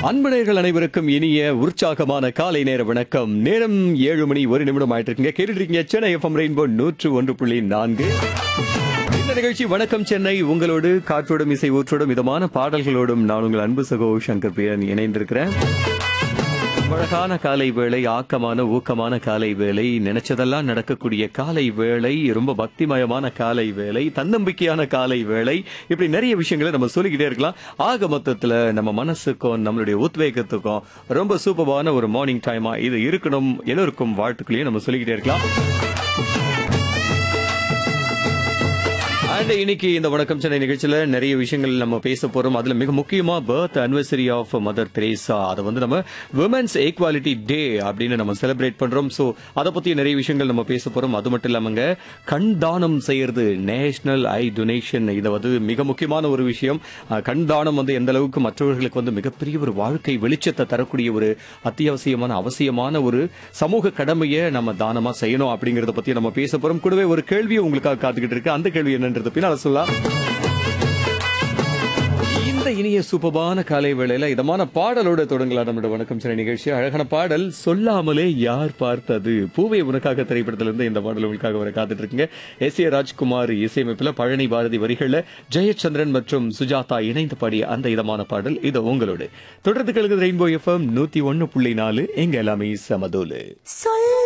அன்பனைகள் அனைவருக்கும் இனிய உற்சாகமான காலை நேர வணக்கம் நேரம் ஏழு மணி ஒரு நிமிடம் ஆயிட்டு இருக்குங்க கேட்டுட்டு இருக்கீங்க சென்னை எஃப்எம் ரெயின்போ நூற்று ஒன்று புள்ளி நான்கு இந்த நிகழ்ச்சி வணக்கம் சென்னை உங்களோடு காற்றோடும் இசை ஊற்றோடும் மிதமான பாடல்களோடும் நான் உங்கள் அன்பு சகோ சங்கர் பிரியன் இணைந்திருக்கிறேன் அழகான காலை வேளை ஆக்கமான ஊக்கமான காலை வேளை நினைச்சதெல்லாம் நடக்கக்கூடிய காலை வேளை ரொம்ப பக்திமயமான காலை வேளை தன்னம்பிக்கையான காலை வேளை இப்படி நிறைய விஷயங்களை நம்ம சொல்லிக்கிட்டே இருக்கலாம் ஆக மொத்தத்துல நம்ம மனசுக்கும் நம்மளுடைய உத்வேகத்துக்கும் ரொம்ப சூப்பரான ஒரு மார்னிங் டைமா இது இருக்கணும் எல்லோருக்கும் வாழ்த்துக்களையும் நம்ம சொல்லிக்கிட்டே இருக்கலாம் அண்ட் இன்னைக்கு இந்த வணக்கம் சென்னை நிகழ்ச்சியில நிறைய விஷயங்கள் நம்ம பேச போறோம் அதுல மிக முக்கியமா birth anniversary of Mother Teresa அதை வந்து நம்ம விமன்ஸ் ஈக்வாலிட்டி டே அப்படின்னு நம்ம செலிப்ரேட் பண்றோம் சோ அதை பத்தி நிறைய விஷயங்கள் நம்ம பேச போறோம் அது மட்டும் இல்லாமங்க கண் தானம் செய்யறது நேஷனல் ஐ டொனேஷன் இது வந்து மிக முக்கியமான ஒரு விஷயம் அஹ், கண் தானம் வந்து எந்த அளவுக்கு மற்றவர்களுக்கு வந்து மிகப்பெரிய ஒரு வாழ்க்கை வெளிச்சத்தை தரக்கூடிய ஒரு அத்தியாவசியமான அவசியமான ஒரு சமூக கடமையை நம்ம தானமா செய்யணும் அப்படிங்கறத பத்தி நம்ம பேச போறோம் கூடவே ஒரு கேள்வி உங்களுக்காக காத்துக்கிட்டு இருக்கு அந்த கேள்வி என்னன்றது பின்னால சொல்லலாம் இந்த இனிய சூப்பமான காலை வேளையில இதமான பாடலோட தொடங்கலாம் நம்மளோட வணக்கம் சில நிகழ்ச்சி அழகான பாடல் சொல்லாமலே யார் பார்த்தது பூவை உனக்காக திரைப்படத்திலிருந்து இந்த பாடல் உங்களுக்காக வர காத்துட்டு இருக்குங்க எஸ் ஏ ராஜ்குமார் இசையமைப்புல பழனி பாரதி வரிகள்ல ஜெயச்சந்திரன் மற்றும் சுஜாதா இணைந்து பாடிய அந்த இதமான பாடல் இது உங்களோட தொடர்ந்து கழுகு ரெயின்போ எஃப்எம் நூத்தி ஒன்னு புள்ளி நாலு எங்க எல்லாமே சமதோலு சொல்ல